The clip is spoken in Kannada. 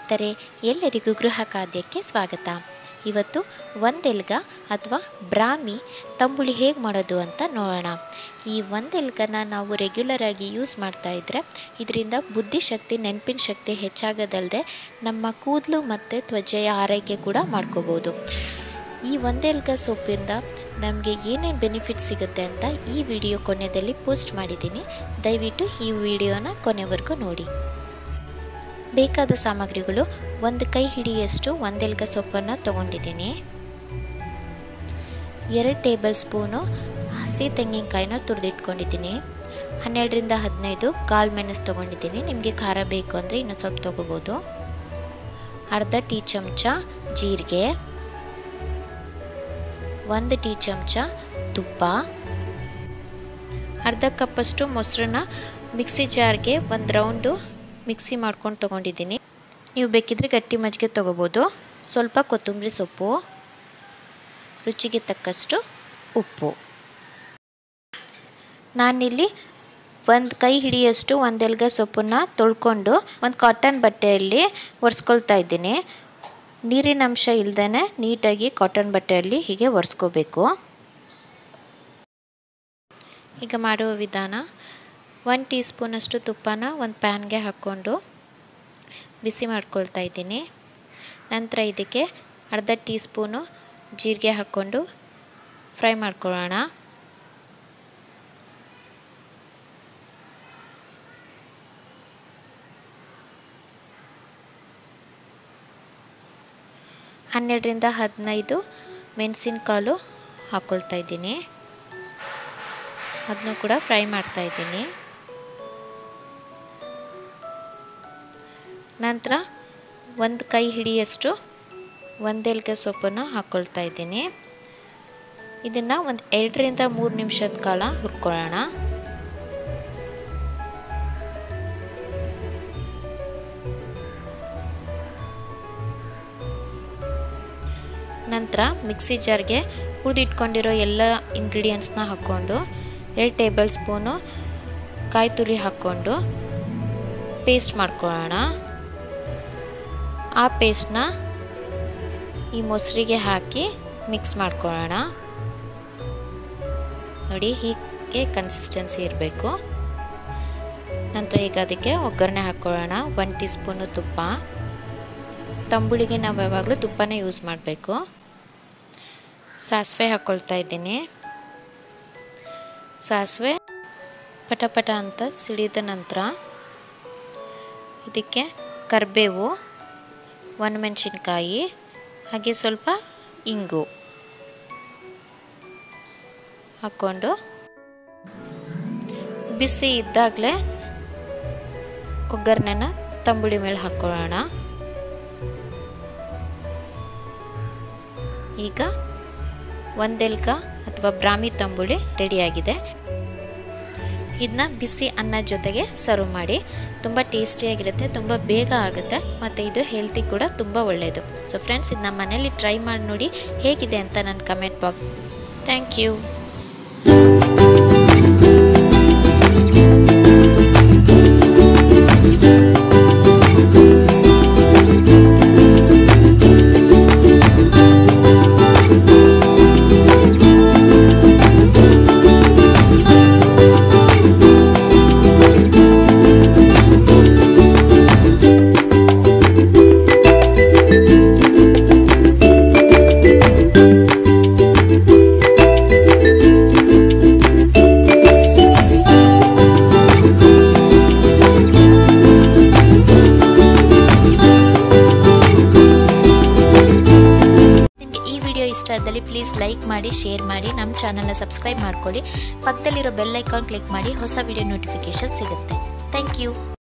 ಸ್ನೇಹಿತರೆ ಎಲ್ಲರಿಗೂ ಗೃಹ ಖಾದ್ಯಕ್ಕೆ ಸ್ವಾಗತ ಇವತ್ತು ಒಂದೆಲ್ಗ ಅಥವಾ ಬ್ರಾಹ್ಮಿ ತಂಬುಳಿ ಹೇಗೆ ಮಾಡೋದು ಅಂತ ನೋಡೋಣ ಈ ಒಂದೆಲ್ಗನ ನಾವು ರೆಗ್ಯುಲರ್ ಆಗಿ ಯೂಸ್ ಮಾಡ್ತಾ ಇದ್ದರೆ ಇದರಿಂದ ಬುದ್ಧಿಶಕ್ತಿ ನೆನಪಿನ ಶಕ್ತಿ ಹೆಚ್ಚಾಗೋದಲ್ಲದೆ ನಮ್ಮ ಕೂದಲು ಮತ್ತು ತ್ವಚೆಯ ಆರೈಕೆ ಕೂಡ ಮಾಡ್ಕೋಬೋದು ಈ ಒಂದೆಲ್ಗ ಸೊಪ್ಪಿಂದ ನಮಗೆ ಏನೇನು ಬೆನಿಫಿಟ್ ಸಿಗುತ್ತೆ ಅಂತ ಈ ವಿಡಿಯೋ ಕೊನೆಯಲ್ಲಿ ಪೋಸ್ಟ್ ಮಾಡಿದ್ದೀನಿ ದಯವಿಟ್ಟು ಈ ವಿಡಿಯೋನ ಕೊನೆವರೆಗೂ ನೋಡಿ ಬೇಕಾದ ಸಾಮಗ್ರಿಗಳು ಒಂದು ಕೈ ಹಿಡಿಯಷ್ಟು ಒಂದೆಲ್ಗ ಸೊಪ್ಪನ್ನು ತೊಗೊಂಡಿದ್ದೀನಿ ಎರಡು ಟೇಬಲ್ ಸ್ಪೂನು ಹಸಿ ತೆಂಗಿನಕಾಯಿನ ತುರಿದಿಟ್ಕೊಂಡಿದ್ದೀನಿ ಹನ್ನೆರಡರಿಂದ ಹದಿನೈದು ಕಾಳು ಮೆಣಸು ತೊಗೊಂಡಿದ್ದೀನಿ ನಿಮಗೆ ಖಾರ ಬೇಕು ಅಂದರೆ ಇನ್ನೂ ಸ್ವಲ್ಪ ತೊಗೋಬೋದು ಅರ್ಧ ಟೀ ಚಮಚ ಜೀರಿಗೆ ಒಂದು ಟೀ ಚಮಚ ತುಪ್ಪ ಅರ್ಧ ಕಪ್ಪಷ್ಟು ಮೊಸರನ್ನ ಮಿಕ್ಸಿ ಜಾರ್ಗೆ ಒಂದು ರೌಂಡು ಮಿಕ್ಸಿ ಮಾಡ್ಕೊಂಡು ತೊಗೊಂಡಿದ್ದೀನಿ ನೀವು ಬೇಕಿದ್ರೆ ಗಟ್ಟಿ ಮಜ್ಜಿಗೆ ತೊಗೋಬೋದು ಸ್ವಲ್ಪ ಕೊತ್ತಂಬರಿ ಸೊಪ್ಪು ರುಚಿಗೆ ತಕ್ಕಷ್ಟು ಉಪ್ಪು ನಾನಿಲ್ಲಿ ಒಂದು ಕೈ ಹಿಡಿಯಷ್ಟು ಒಂದೆಲ್ಗ ಸೊಪ್ಪನ್ನು ತೊಳ್ಕೊಂಡು ಒಂದು ಕಾಟನ್ ಬಟ್ಟೆಯಲ್ಲಿ ಒರೆಸ್ಕೊಳ್ತಾ ಇದ್ದೀನಿ ನೀರಿನ ಅಂಶ ಇಲ್ಲದೇ ನೀಟಾಗಿ ಕಾಟನ್ ಬಟ್ಟೆಯಲ್ಲಿ ಹೀಗೆ ಒರೆಸ್ಕೋಬೇಕು ಈಗ ಮಾಡುವ ವಿಧಾನ ಒನ್ ಟೀ ಸ್ಪೂನಷ್ಟು ತುಪ್ಪನ ಒಂದು ಪ್ಯಾನ್ಗೆ ಹಾಕ್ಕೊಂಡು ಬಿಸಿ ಮಾಡ್ಕೊಳ್ತಾ ಇದ್ದೀನಿ ನಂತರ ಇದಕ್ಕೆ ಅರ್ಧ ಟೀ ಸ್ಪೂನು ಜೀರಿಗೆ ಹಾಕ್ಕೊಂಡು ಫ್ರೈ ಮಾಡ್ಕೊಳ್ಳೋಣ ಹನ್ನೆರಡರಿಂದ ಹದಿನೈದು ಮೆಣಸಿನಕಾಳು ಹಾಕ್ಕೊಳ್ತಾ ಇದ್ದೀನಿ ಅದನ್ನು ಕೂಡ ಫ್ರೈ ಮಾಡ್ತಾ ಇದ್ದೀನಿ ನಂತರ ಒಂದು ಕೈ ಹಿಡಿಯಷ್ಟು ಒಂದೆಲ್ಗೆ ಸೊಪ್ಪನ್ನು ಹಾಕ್ಕೊಳ್ತಾ ಇದ್ದೀನಿ ಇದನ್ನು ಒಂದು ಎರಡರಿಂದ ಮೂರು ನಿಮಿಷದ ಕಾಲ ಹುರ್ಕೊಳ್ಳೋಣ ನಂತರ ಮಿಕ್ಸಿ ಜಾರ್ಗೆ ಹುರಿದಿಟ್ಕೊಂಡಿರೋ ಎಲ್ಲ ಇಂಗ್ರೀಡಿಯೆಂಟ್ಸ್ನ ಹಾಕ್ಕೊಂಡು ಎರಡು ಟೇಬಲ್ ಸ್ಪೂನು ಕಾಯಿ ತುರಿ ಹಾಕ್ಕೊಂಡು ಪೇಸ್ಟ್ ಮಾಡ್ಕೊಳ್ಳೋಣ ಆ ಪೇಸ್ಟ್ನ ಈ ಮೊಸರಿಗೆ ಹಾಕಿ ಮಿಕ್ಸ್ ಮಾಡ್ಕೊಳ್ಳೋಣ ನೋಡಿ ಹೀಗೆ ಕನ್ಸಿಸ್ಟೆನ್ಸಿ ಇರಬೇಕು ನಂತರ ಈಗ ಅದಕ್ಕೆ ಒಗ್ಗರಣೆ ಹಾಕ್ಕೊಳ್ಳೋಣ ಒನ್ ಟೀ ಸ್ಪೂನು ತುಪ್ಪ ತಂಬುಳಿಗೆ ನಾವು ಯಾವಾಗಲೂ ತುಪ್ಪನೇ ಯೂಸ್ ಮಾಡಬೇಕು ಸಾಸಿವೆ ಹಾಕ್ಕೊಳ್ತಾ ಇದ್ದೀನಿ ಸಾಸಿವೆ ಪಟ ಪಟ ಅಂತ ಸಿಡಿದ ನಂತರ ಇದಕ್ಕೆ ಕರಿಬೇವು ಒಣಮೆಣಸಿನ್ಕಾಯಿ ಹಾಗೆ ಸ್ವಲ್ಪ ಇಂಗು ಹಾಕ್ಕೊಂಡು ಬಿಸಿ ಇದ್ದಾಗಲೇ ಒಗ್ಗರಣೆನ ತಂಬುಳಿ ಮೇಲೆ ಹಾಕ್ಕೊಳ್ಳೋಣ ಈಗ ಒಂದೆಲ್ಕ ಅಥವಾ ಬ್ರಾಹ್ಮಿ ತಂಬುಳಿ ರೆಡಿಯಾಗಿದೆ ಇದನ್ನ ಬಿಸಿ ಅನ್ನ ಜೊತೆಗೆ ಸರ್ವ್ ಮಾಡಿ ತುಂಬ ಟೇಸ್ಟಿಯಾಗಿರುತ್ತೆ ತುಂಬ ಬೇಗ ಆಗುತ್ತೆ ಮತ್ತು ಇದು ಹೆಲ್ತಿ ಕೂಡ ತುಂಬ ಒಳ್ಳೆಯದು ಸೊ ಫ್ರೆಂಡ್ಸ್ ಇದು ನಮ್ಮ ಮನೇಲಿ ಟ್ರೈ ಮಾಡಿ ನೋಡಿ ಹೇಗಿದೆ ಅಂತ ನನ್ನ ಕಮೆಂಟ್ ಬಾಕ್ಸ್ ಥ್ಯಾಂಕ್ ಯು ಇಷ್ಟ ಆದಲ್ಲಿ ಪ್ಲೀಸ್ ಲೈಕ್ ಮಾಡಿ ಶೇರ್ ಮಾಡಿ ನಮ್ಮ ಚಾನಲ್ನ ಸಬ್ಸ್ಕ್ರೈಬ್ ಮಾಡ್ಕೊಳ್ಳಿ ಪಕ್ಕದಲ್ಲಿರೋ ಬೆಲ್ ಐಕಾನ್ ಕ್ಲಿಕ್ ಮಾಡಿ ಹೊಸ ವಿಡಿಯೋ ನೋಟಿಫಿಕೇಶನ್ ಸಿಗುತ್ತೆ ಥ್ಯಾಂಕ್ ಯು